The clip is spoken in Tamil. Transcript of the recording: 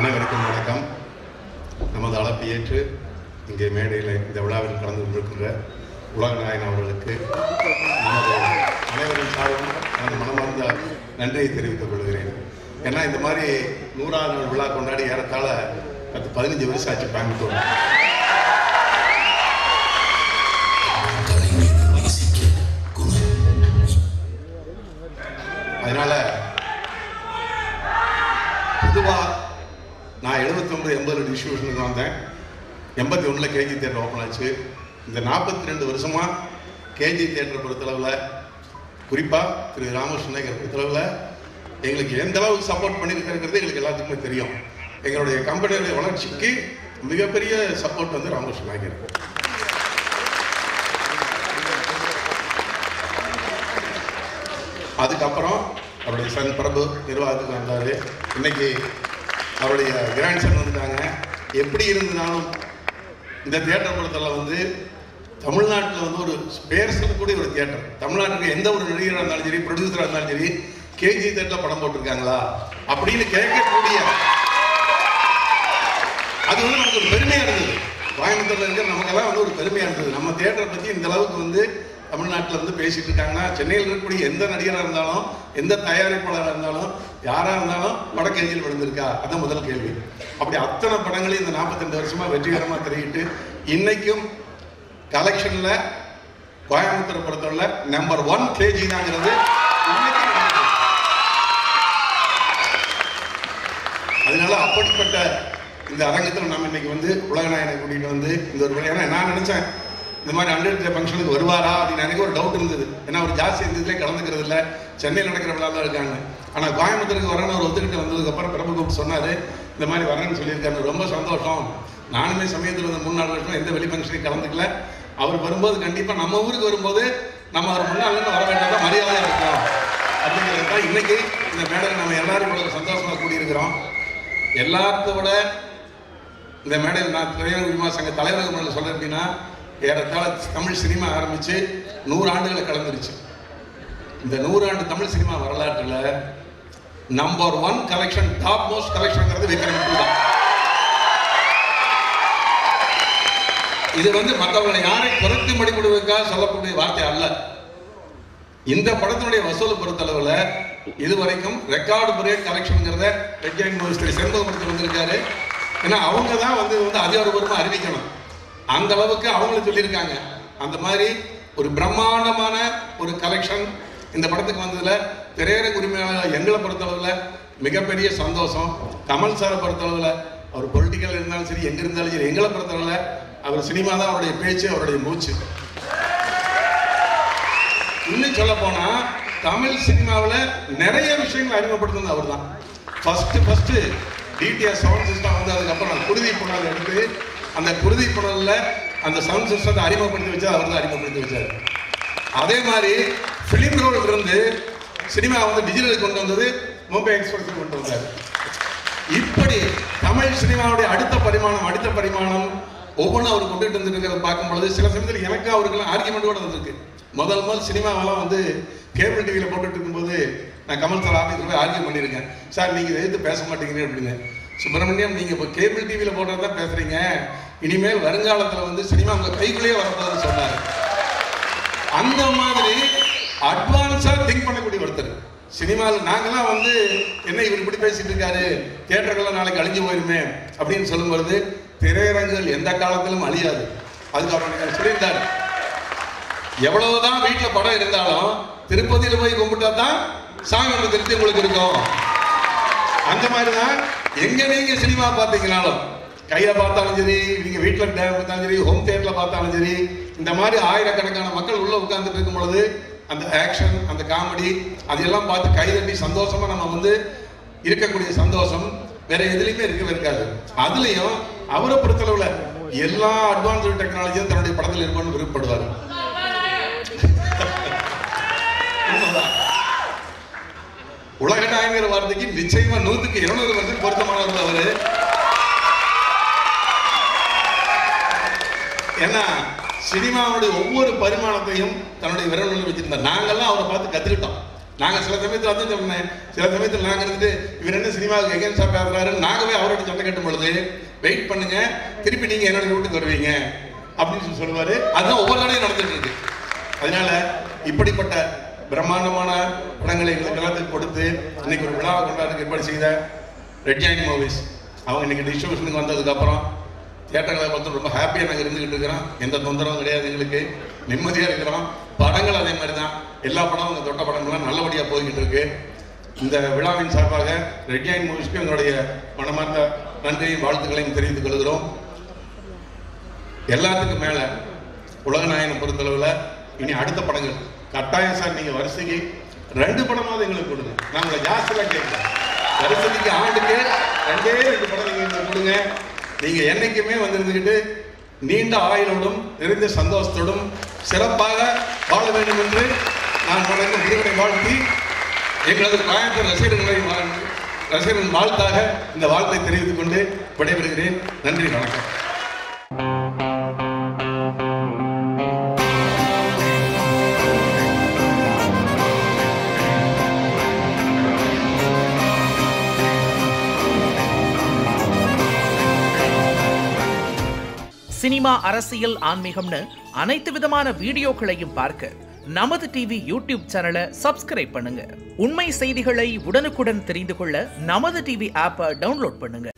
அனைவருக்கும் வணக்கம் நமது அழைப்பு ஏற்று இங்கே மேடையில் இந்த விழாவில் கலந்து கொண்டிருக்கின்ற உலகநாயகன் அவர்களுக்கு நமது அனைவரின் சார்பும் எனது மனமார்ந்த நன்றியை தெரிவித்துக் கொள்கிறேன் ஏன்னா இந்த மாதிரி நூறாவது நாள் விழா கொண்டாடி ஏறத்தாழ பத்து பதினஞ்சு வருஷம் ஆச்சு கோயம்புத்தூர் அதனால பொதுவா நான் 79 ஒன்பது எண்பது டிஸ்ட்ரிபியூஷனுக்கு வந்தேன் எண்பத்தி ஒன்றில் கேஜி தேட்டர் ஓப்பன் ஆச்சு இந்த நாற்பத்தி ரெண்டு வருஷமா கேஜி தேட்டர் பொறுத்தளவில் குறிப்பாக திரு ராமகிருஷ்ணன் பொறுத்தளவில் எங்களுக்கு எந்த அளவுக்கு சப்போர்ட் பண்ணியிருக்கிறது எங்களுக்கு எல்லாத்துக்குமே தெரியும் எங்களுடைய கம்பெனியுடைய வளர்ச்சிக்கு மிகப்பெரிய சப்போர்ட் வந்து ராமகிருஷ்ணன் நாயகர் அதுக்கப்புறம் அவருடைய சன் பிரபு நிர்வாகத்துக்கு வந்தார் இன்னைக்கு அவருடைய கிராண்ட் சன் வந்துட்டாங்க எப்படி இருந்தாலும் இந்த தியேட்டர் படத்தில் வந்து தமிழ்நாட்டில் வந்து ஒரு பேர் சொல்லக்கூடிய ஒரு தியேட்டர் தமிழ்நாட்டுக்கு எந்த ஒரு நடிகராக இருந்தாலும் சரி ப்ரொடியூசராக இருந்தாலும் சரி கேஜி தேட்டரில் படம் போட்டிருக்காங்களா அப்படின்னு கேட்கக்கூடிய அது வந்து நமக்கு ஒரு பெருமையாக இருந்தது கோயம்புத்தூர்ல இருக்கிற நமக்கெல்லாம் வந்து ஒரு பெருமையாக இருந்தது நம்ம தியேட்டரை பற்றி இந்த அளவுக்கு வந்து தமிழ்நாட்டில் வந்து பேசிட்டு இருக்காங்கன்னா சென்னையில் இருக்கக்கூடிய எந்த நடிகராக இருந்தாலும் எந்த தயாரிப்பாளராக இருந்தாலும் யாராக இருந்தாலும் வடக்கேஜியில் விழுந்திருக்கா அதான் முதல் கேள்வி அப்படி அத்தனை படங்களையும் இந்த 42 வருஷமா வெற்றிகரமாக திரையிட்டு இன்னைக்கும் கலெக்ஷன்ல கோயம்புத்தூர் பொறுத்தவரை நம்பர் ஒன் கேஜி தாங்கிறது இன்னைக்கும் நடக்குது. அதனால அப்படிப்பட்ட இந்த அரங்கத்தில் நம்ம இன்னைக்கு வந்து உலகநாயகனை கூட்டிட்டு வந்து இந்த ஒரு ஏன்னா நான் நினைச்சேன் இந்த மாதிரி ஹண்ட்ரட் டே ஃபங்க்ஷனுக்கு வருவாரா அப்படின்னு எனக்கு ஒரு டவுட் இருந்தது ஏன்னா அவர் ஜாஸ்தி இருந்ததுலேயே கலந்துக்கிறது இல்லை சென்னையில் நடக்கிற விழா தான் இருக்காங்க ஆனால் கோயம்புத்தூருக்கு வரணும் அவர் ஒத்துக்கிட்டு வந்ததுக்கப்புறம் பிரபு கூப்பிட்டு சொன்னார் இந்த மாதிரி வரேன்னு சொல்லியிருக்காரு ரொம்ப சந்தோஷம் நானுமே சமயத்தில் இந்த மூணு நாலு வருஷம் எந்த வெளி ஃபங்க்ஷனையும் கலந்துக்கல அவர் வரும்போது கண்டிப்பாக நம்ம ஊருக்கு வரும்போது நம்ம அவர் முன்னாள் இருந்து வர வேண்டாம் மரியாதையாக இருக்கும் அப்படிங்கிறது தான் இன்னைக்கு இந்த மேடையில் நம்ம எல்லாரும் இவ்வளவு சந்தோஷமாக கூடியிருக்கிறோம் எல்லாத்த விட இந்த மேடையில் நான் திரையுலக உரிமை சங்க தலைவர் முறையில் சொல்ல அப்படின்னா ஏறத்தாழ தமிழ் சினிமா ஆரம்பிச்சு நூறு ஆண்டுகளை கலந்துருச்சு இந்த நூறாண்டு தமிழ் சினிமா வரலாற்றில் number one collection top most கலெக்ஷன்ங்கிறது விக்ரம் டூ தான் இது வந்து மற்றவங்களை யாரை குறைத்து மடிப்படுவதற்காக சொல்லக்கூடிய வார்த்தை அல்ல இந்த படத்தினுடைய வசூலை பொறுத்தளவுல இதுவரைக்கும் ரெக்கார்டு பிரேக் கலெக்ஷன்ங்கிறத ரெட்டியாங் மூவிஸ் திரு செண்பகமூர்த்தி வந்திருக்காரு ஏன்னா அவங்க தான் வந்து வந்து அதிகாரபூர்வமா அறிவிக்கணும் அந்த அளவுக்கு அவங்களும் சொல்லியிருக்காங்க அந்த மாதிரி ஒரு பிரம்மாண்டமான ஒரு கலெக்ஷன் இந்த படத்துக்கு வந்ததுல திரையரங்க உரிமையாளர் எங்களை பொறுத்தளவுல மிகப்பெரிய சந்தோஷம் கமல் சாரை பொறுத்தளவுல அவர் பொலிட்டிக்கல் இருந்தாலும் சரி எங்க இருந்தாலும் சரி எங்களை பொறுத்தளவுல அவர் சினிமா தான் அவருடைய பேச்சு அவருடைய மூச்சு இன்னும் சொல்ல போனா தமிழ் சினிமாவில் நிறைய விஷயங்களை அறிமுகப்படுத்தினது அவர் தான் first first DTS sound system வந்து அதுக்கப்புறம் குருதி புனல் எடுத்து அந்த குருதி புனல்ல அந்த சவுண்ட் சிஸ்டத்தை அறிமுகப்படுத்தி வச்சா அவர் தான் அறிமுகப்படுத்தி வச்சார் அதே மாதிரி பிலிம் ரோல் இருந்து சினிமா வந்து டிஜிட்டல் கொண்டு வந்தது மும்பை எக்ஸ்பிரஸ் கொண்டு வந்தார் இப்படி தமிழ் சினிமாவுடைய அடுத்த பரிமாணம் அடுத்த பரிமாணம் ஒவ்வொன்றும் அவர் கொண்டுட்டு வந்துருக்கிறத பார்க்கும் பொழுது சில சமயத்தில் எனக்கும் அவருக்கெல்லாம் ஆர்குமெண்ட் கூட வந்திருக்கு முதல் முதல் சினிமாவெல்லாம் வந்து கேபிள் டிவியில் போட்டுட்டு இருக்கும்போது நான் கமல் சார் ஆஃபீஸில் போய் ஆர்கியூ பண்ணியிருக்கேன் சார் நீங்கள் எதிர்த்து பேச மாட்டேங்கிறீங்க அப்படின்னு சுப்பிரமணியம் நீங்கள் இப்போ கேபிள் டிவியில் போடுறது தான் பேசுகிறீங்க இனிமேல் வருங்காலத்தில் வந்து சினிமா உங்கள் கைக்குள்ளேயே வரப்போகுதுன்னு சொன்னார் அந்த மாதிரி அட்வான்ஸா திங்க் பண்ணக்கூடிய ஒருத்தர் சினிமாவில் நாங்கெல்லாம் வந்து என்ன இவர் இப்படி பேசிட்டு இருக்காரு தியேட்டர்கள்லாம் நாளைக்கு அழிஞ்சு போயிருமே அப்படின்னு சொல்லும்பொழுது திரையரங்குகள் எந்த காலத்திலும் அழியாது அதுக்கு அவர் எனக்கு சொல்லியிருந்தார் எவ்வளவுதான் வீட்டுல படம் இருந்தாலும் திருப்பதியில போய் கும்பிட்டா தான் சாமி ஒன்று திருப்தி உங்களுக்கு இருக்கும் அந்த மாதிரி தான் எங்க நீங்க சினிமா பார்த்தீங்கனாலும் கையில பார்த்தாலும் சரி நீங்க வீட்டுல பார்த்தாலும் சரி ஹோம் தியேட்டர்ல பார்த்தாலும் சரி இந்த மாதிரி ஆயிரக்கணக்கான மக்கள் உள்ள உட்கார்ந்துட்டு இருக்கும் பொழுது அந்த ஆக்ஷன் அந்த காமெடி அதையெல்லாம் பார்த்து கைதட்டி சந்தோஷமா நம்ம வந்து இருக்கக்கூடிய சந்தோஷம் வேற எதுலையுமே இருக்கவே இருக்காது அதுலயும் அவரை பொறுத்தளவுல எல்லா அட்வான்ஸ்டு டெக்னாலஜியும் தன்னுடைய படத்தில் இருக்கணும்னு விருப்பப்படுவார் உண்மைதான். உலக நாயகர் வார்த்தைக்கு நிச்சயமா நூத்துக்கு இருநூறு வந்து பொருத்தமானவர் அவரு ஏன்னா சினிமாவுடைய ஒவ்வொரு பரிமாணத்தையும் தன்னுடைய விரல்களில் வச்சிருந்தார் நாங்கெல்லாம் அவரை பார்த்து கத்துக்கிட்டோம் நாங்க சில சமயத்தில் வந்து சொன்னேன் சில சமயத்தில் நாங்க இருந்துட்டு இவர் என்ன சினிமாவுக்கு எகேன்ஸ்டா பேசுறாருன்னு நாங்க போய் அவரோட சண்டை கட்டும் பொழுது வெயிட் பண்ணுங்க திருப்பி நீங்க என்னோட வீட்டுக்கு வருவீங்க அப்படின்னு சொல்லி சொல்லுவாரு அதுதான் ஒவ்வொரு தடையும் நடந்துட்டு இருக்கு அதனால இப்படிப்பட்ட பிரம்மாண்டமான படங்களை எங்களுக்கு எல்லாத்துக்கும் கொடுத்து இன்னைக்கு ஒரு விழாவை கொண்டாடுறதுக்கு ஏற்பாடு செய்த ரெட் ஜாயின் மூவிஸ் அவங்க இன்னைக்கு டிஸ்ட்ரிபியூஷனுக்கு வந்ததுக்கு அப்புறம் தியேட்டர்களை பார்த்து ரொம்ப ஹாப்பியாக நாங்கள் இருந்துகிட்டு இருக்கிறோம் எந்த தொந்தரவும் கிடையாது எங்களுக்கு நிம்மதியாக இருக்கிறோம் படங்கள் அதே மாதிரி தான் எல்லா படமும் உங்கள் தொட்ட படங்கள்லாம் நல்லபடியாக போய்கிட்டு இருக்கு இந்த விழாவின் சார்பாக ரெட் ஜாயின் மூவிஸ்க்கு எங்களுடைய மனமார்ந்த நன்றியும் வாழ்த்துக்களையும் தெரிவித்துக் கொள்கிறோம் எல்லாத்துக்கும் மேல உலகநாயகனை பொறுத்தளவுல இனி அடுத்த படங்கள் கட்டாயம் சார் நீங்க வரிசைக்கு ரெண்டு படமாவது எங்களுக்கு கொடுங்க நான் உங்களை ஜாஸ்தியெல்லாம் கேட்கல வரிசைக்கு ஆண்டுக்கு ரெண்டே ரெண்டு படம் நீங்க எங்களுக்கு கொடுங்க நீங்க என்னைக்குமே வந்திருந்துக்கிட்டு நீண்ட ஆயுளோடும் நிறைந்த சந்தோஷத்தோடும் சிறப்பாக வாழ வேண்டும் என்று நான் வணங்கும் முருகனை வாழ்த்தி எங்களது கோயம்புத்தூர் ரசிகர்களை வாழ்- ரசிகர்கள் வாழ்த்தாக இந்த வாழ்த்தை தெரிவித்துக் கொண்டு விடைபெறுகிறேன் நன்றி வணக்கம் சினிமா அரசியல் ஆன்மீகம்னு அனைத்து விதமான வீடியோக்களையும் பார்க்க நமது டிவி யூடியூப் சேனலை சப்ஸ்கிரைப் பண்ணுங்க உண்மை செய்திகளை உடனுக்குடன் தெரிந்து கொள்ள நமது டிவி ஆப்பை டவுன்லோட் பண்ணுங்க